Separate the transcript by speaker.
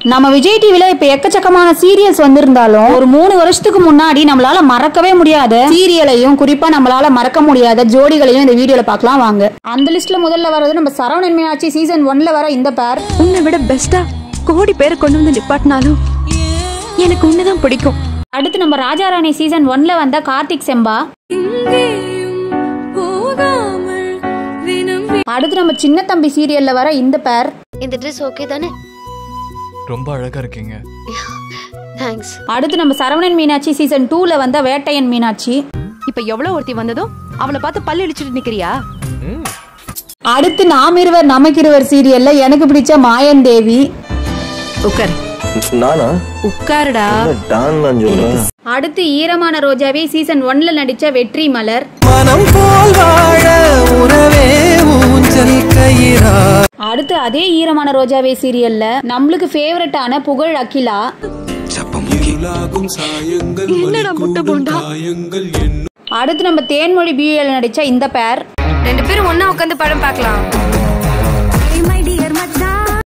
Speaker 1: நம்ம விஜய் டிவில இப்ப எக்கச்சக்கமான சீரியல்ஸ் வந்திருந்தாலும் ஒரு மூணு வருஷத்துக்கு முன்னாடி நம்மளால மறக்கவே முடியாத சீரியலையும் குறிப்பா நம்மளால மறக்க முடியாத ஜோடிகளையும் இந்த வீடியோல பார்க்கலாம் வாங்க அந்த லிஸ்ட்ல முதல்ல வர்றது நம்ம சரவணன் மீனாட்சி சீசன் ஒன்ல வர இந்த பேர்
Speaker 2: உன்னை விட பெஸ்டா கோடி பேரை கொண்டு வந்து நிப்பாட்டினாலும் எனக்கு உன்னைதான் பிடிக்கும்
Speaker 1: அடுத்து நம்ம ராஜாராணி சீசன் ஒன்ல வந்த கார்த்திக் செம்பா அடுத்து நம்ம சின்ன தம்பி சீரியல்ல வர இந்த பேர்
Speaker 3: இந்த ட்ரெஸ் ஓகே தானே
Speaker 4: ரொம்ப அழகா இருக்கீங்க
Speaker 3: தேங்க்ஸ்
Speaker 1: அடுத்து நம்ம சரவணன் மீனாட்சி சீசன் டூல வந்த வேட்டையன் மீனாட்சி
Speaker 2: இப்ப எவ்வளவு ஒருத்தி வந்ததும் அவளை பார்த்து பல்லு இடிச்சிட்டு நிக்கிறியா
Speaker 1: அடுத்து நாம் இருவர் நமக்கிருவர் சீரியல்ல எனக்கு பிடிச்ச மாயன் தேவி
Speaker 2: உட்கார்
Speaker 5: நானா
Speaker 2: உட்காருடா
Speaker 5: டான் தான் சொல்றேன்
Speaker 1: அடுத்து ஈரமான ரோஜாவே சீசன் ஒன்ல நடிச்ச வெற்றி மலர்
Speaker 6: மனம் போல் வாழ உறவே ஊஞ்சல் கயிறா
Speaker 1: அடுத்து அதே ஈரமான ரோஜாவே சீரியல்ல நம்மளுக்கு ஃபேவரட்டான புகழ் அகிலா
Speaker 2: என்னடா முட்டை போண்டா
Speaker 1: அடுத்து நம்ம தேன்மொழி பியூஎல் நடிச்ச இந்த பேர்
Speaker 3: ரெண்டு பேரும் ஒண்ணா உட்காந்து படம் பார்க்கலாம்
Speaker 7: மை டியர் மச்சான்